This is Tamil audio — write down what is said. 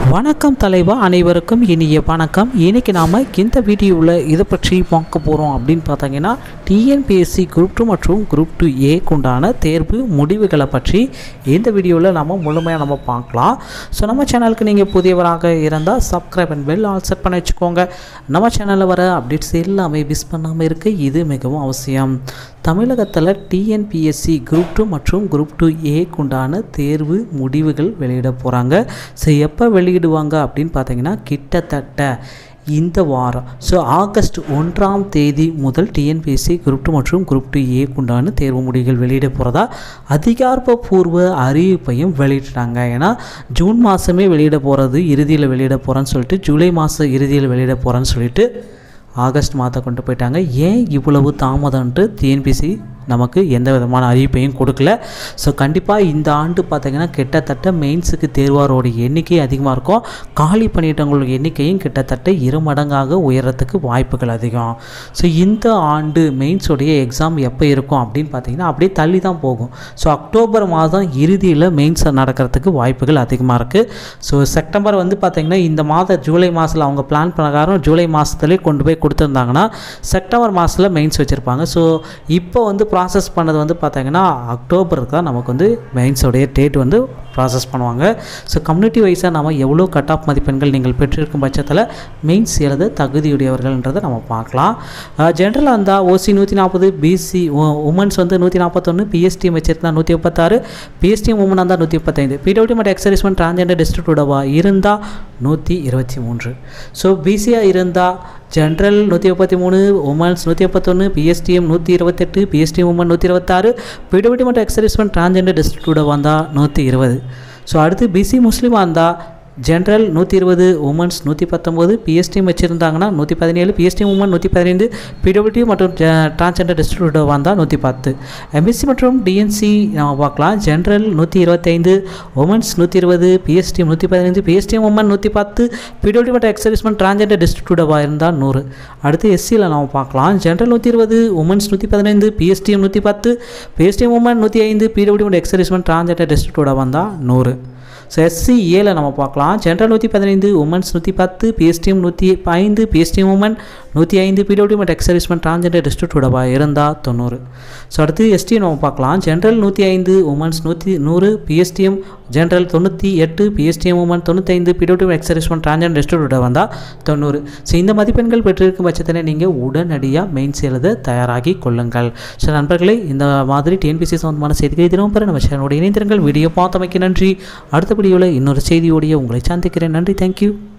வணக்கம் தலைவா அனைவருக்கும் இனிய வணக்கம் இன்னைக்கு நாம் இந்த வீடியோவில் இதை பற்றி பார்க்க போகிறோம் அப்படின்னு பார்த்தீங்கன்னா டிஎன்பிஎஸ்சி குரூப் டூ மற்றும் குரூப் டூ ஏக்குண்டான தேர்வு முடிவுகளை பற்றி இந்த வீடியோவில் நம்ம முழுமையாக நம்ம பார்க்கலாம் ஸோ நம்ம சேனலுக்கு நீங்கள் புதியவராக இருந்தால் subscribe and bell all set பண்ணி வச்சுக்கோங்க நம்ம சேனலில் வர அப்டேட்ஸ் எல்லாமே மிஸ் பண்ணாமல் இருக்க இது மிகவும் அவசியம் தமிழகத்தில் டிஎன்பிஎஸ்சி குரூப் டூ மற்றும் குரூப் டூ ஏக்குண்டான தேர்வு முடிவுகள் வெளியிட போகிறாங்க ஸோ எப்போ வெளியிடுவாங்க அப்படின்னு பார்த்தீங்கன்னா கிட்டத்தட்ட இந்த வாரம் ஸோ ஆகஸ்ட் ஒன்றாம் தேதி முதல் டிஎன்பிஎஸ்சி குரூப் டூ மற்றும் குரூப் டூ ஏக்குண்டான தேர்வு முடிவுகள் வெளியிட போகிறதா அதிகாரப்பூர்வ அறிவிப்பையும் வெளியிட்டாங்க ஏன்னா ஜூன் மாதமே வெளியிட போகிறது இறுதியில் வெளியிட போகிறேன்னு சொல்லிட்டு ஜூலை மாதம் இறுதியில் வெளியிட போகிறேன்னு சொல்லிட்டு ஆகஸ்ட் மாதம் கொண்டு போயிட்டாங்க ஏன் இவ்வளவு தாமதம்ன்ட்டு டிஎன்பிசி நமக்கு எந்த விதமான அறிவிப்பையும் கொடுக்கல ஸோ கண்டிப்பாக இந்த ஆண்டு பார்த்திங்கன்னா கிட்டத்தட்ட மெயின்ஸுக்கு தேர்வாரோட எண்ணிக்கை அதிகமாக இருக்கும் காலி பணியிடங்களோட எண்ணிக்கையும் கிட்டத்தட்ட இரு மடங்காக உயரத்துக்கு வாய்ப்புகள் அதிகம் ஸோ இந்த ஆண்டு மெயின்ஸோடைய எக்ஸாம் எப்போ இருக்கும் அப்படின்னு பார்த்தீங்கன்னா அப்படியே தள்ளி தான் போகும் ஸோ அக்டோபர் மாதம் இறுதியில் மெயின்ஸ் நடக்கிறதுக்கு வாய்ப்புகள் அதிகமாக இருக்குது ஸோ செப்டம்பர் வந்து பார்த்திங்கன்னா இந்த மாதம் ஜூலை மாதத்தில் அவங்க பிளான் பிரகாரம் ஜூலை மாதத்துலேயே கொண்டு போய் கொடுத்துருந்தாங்கன்னா செப்டம்பர் மாதத்தில் மெயின்ஸ் வச்சுருப்பாங்க ஸோ இப்போ வந்து ப்ராசஸ் பண்ணது வந்து பார்த்திங்கன்னா அக்டோபருக்கு தான் நமக்கு வந்து மெயின்ஸோடைய டேட் வந்து ப்ராசஸ் பண்ணுவாங்க ஸோ கம்யூனிட்டி வைஸாக நம்ம எவ்வளோ கட் ஆஃப் மதிப்பெண்கள் நீங்கள் பெற்றிருக்கும் பட்சத்தில் மெயின்ஸ் எழுத தகுதியுடையவர்கள்ன்றதை நம்ம பார்க்கலாம் ஜென்ரலாக இருந்தால் ஓசி நூற்றி நாற்பது பிசி உமன்ஸ் வந்து நூற்றி நாற்பத்தொன்று பிஎஸ்டிஎம் வச்சிருந்தா நூற்றி முப்பத்தாறு பிஎஸ்டிஎம் உமனாக இருந்தால் நூற்றி முப்பத்தைந்து பிடபிள்யூ மற்றும் எக்ஸரிஸ்மெண்ட் டிரான்ஜெண்டர் டிஸ்ட்ரிக்டோடவா இருந்தால் நூற்றி இருபத்தி மூன்று ஸோ பிசியாக இருந்தால் ஜென்ரல் நூற்றி முப்பத்தி மூணு உமன்ஸ் நூற்றி முப்பத்தொன்று பிஎஸ்டிஎம் நூற்றி இருபத்தெட்டு பிஎஸ்டிஎம் உமன் நூற்றி இருபத்தாறு பிடபிள்யூ மற்றும் எக்ஸரிஸ்மெண்ட் டிரான்ஜெண்டர் டிஸ்ட்ரிக்டோட வந்தால் நூற்றி இருபது ஸோ அடுத்து பிசி முஸ்லீமாக இருந்தால் ஜென்ரல் நூற்றி இருபது உமன்ஸ் நூற்றி பத்தொம்போது பிஎஸ்டிஎம் வச்சுருந்தாங்கன்னா நூற்றி பதினேழு பிஎஸ்டிஎம் உமன் நூற்றி பதினைந்து பிடபிள்யூ மற்றும் டிரான்ஸ்ஜெண்டர் டிஸ்ட்ரிபியூட் வந்தால் நூற்றி பத்து எம்பிசி மற்றும் டிஎன்சி நம்ம பார்க்கலாம் ஜென்ரல் நூற்றி இருபத்தைந்து உமன்ஸ் நூற்றி இருபது பிஎஸ்டிஎம் நூற்றி பதினைந்து பிஎஸ்டிஎம் உமன் நூற்றி பத்து பிடபிள்யூ மற்றும் எக்ஸர்விஸ்மெண்ட் டிரான்ஸ்ஜெண்டர் டிஸ்ட்ரிபியூட்டாக இருந்தால் நூறு அடுத்து எஸ்சியில் நம்ம பார்க்கலாம் ஜென்ரல் நூற்றி இருபது உமன்ஸ் நூற்றி பதினைந்து பிஎஸ்டிஎம் நூற்றி பத்து பிஎஸ்டிஎம் உமன் நூற்றி ஐந்து பிடபிள்யூ மற்றும் எக்ஸர்விஸ்மெண்ட் டிரான்ஸ்ஜெண்டர் டிஸ்ட்ரிபியூட்டாக வந்தால் நூறு ஸோ எஸ்சி ஏல நம்ம பார்க்கலாம் ஜென்ரல் நூற்றி பதினைந்து உமன்ஸ் நூற்றி பத்து பிஎஸ்டிஎம் நூற்றி ஐந்து பிஎஸ்டிஎம் உமன் நூற்றி ஐந்து பிடபிள்யூ மற்றும் எக்ஸர்விஸ்மெண்ட் டிரான்ஜெண்டர் டிஸ்ட்ரிக்டோடவா இருந்தால் தொண்ணூறு ஸோ அடுத்து எஸ்டி நம்ம பார்க்கலாம் ஜென்ரல் நூற்றி ஐந்து உமன்ஸ் நூற்றி நூறு பிஎஸ்டிஎம் ஜென்ரல் தொண்ணூற்றி எட்டு பிஎஸ்டிஎம் உமன் தொண்ணூத்தைந்து பிடபிள்யூ எக்ஸர்விஸ்மெண்ட் டிரான்ஜெண்டர் டிஸ்ட்ரிக்டோட வந்தால் தொண்ணூறு ஸோ இந்த மதிப்பெண்கள் பெற்றிருக்கும் பட்சத்தில் நீங்கள் உடனடியாக மெயின்ஸ் எழுத தயாராகி கொள்ளுங்கள் ஸோ நண்பர்களே இந்த மாதிரி டிஎன்பிசி சம்பந்தமான செய்திகளை தினமும் பெற நம்ம சேனலோட இணைந்திருங்கள் வீடியோ பார்த்தமைக்கு நன்றி அடுத்த வீடியோவில் இன்னொரு செய்தியோடைய உங்களை சந்திக்கிறேன் நன்றி தேங்க்யூ